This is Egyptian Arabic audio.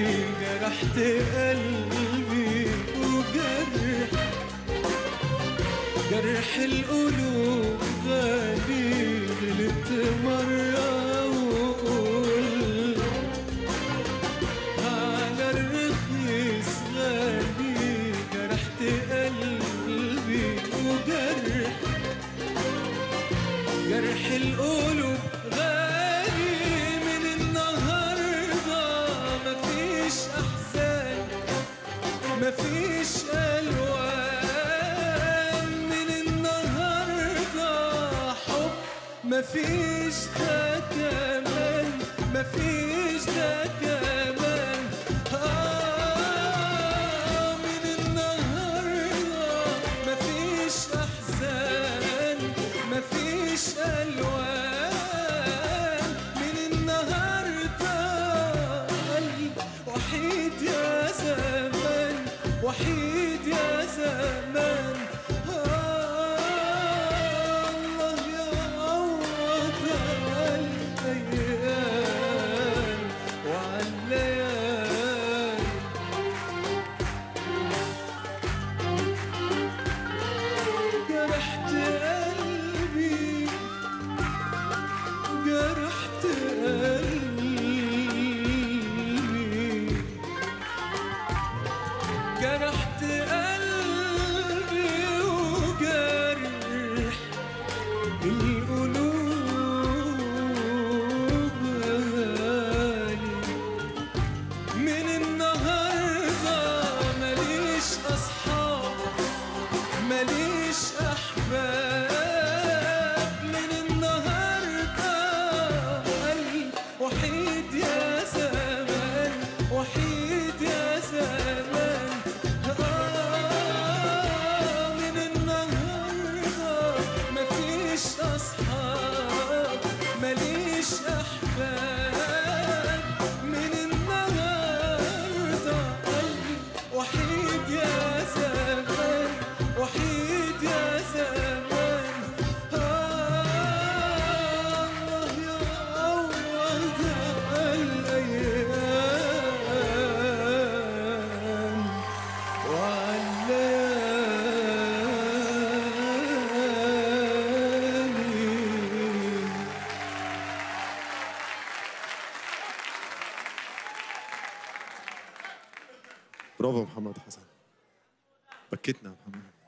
جرحت قلبي وجرح جرح القلوب غالي غلبت مرة وقلت على الرخيص غالي جرحت قلبي وجرح جرح القلوب غالي من النهارده مفيش احزان مفيش الوان من النهارده حب مفيش ده كمان مفيش ده كمان آه من النهارده مفيش احزان مفيش الوان من النهارده قلب وحيد يا زمان وحيد يا زمان آه الله يعوض على الايام وعلى الليالي جرحت قلبي جرحت قلبي جرحت قلبي وجرح القلوب غالي من النهارده ماليش اصحاب ماليش احباب من النهارده قلب وحيد يا زمان وحيد يا زمان آه من النهارده مفيش اصحاب ماليش احباب من النهارده قلبي وحيد يا زمان وحيد يا زمان آه الله يعوض الأيام والليالي برافو محمد حسن بكتنا يا محمد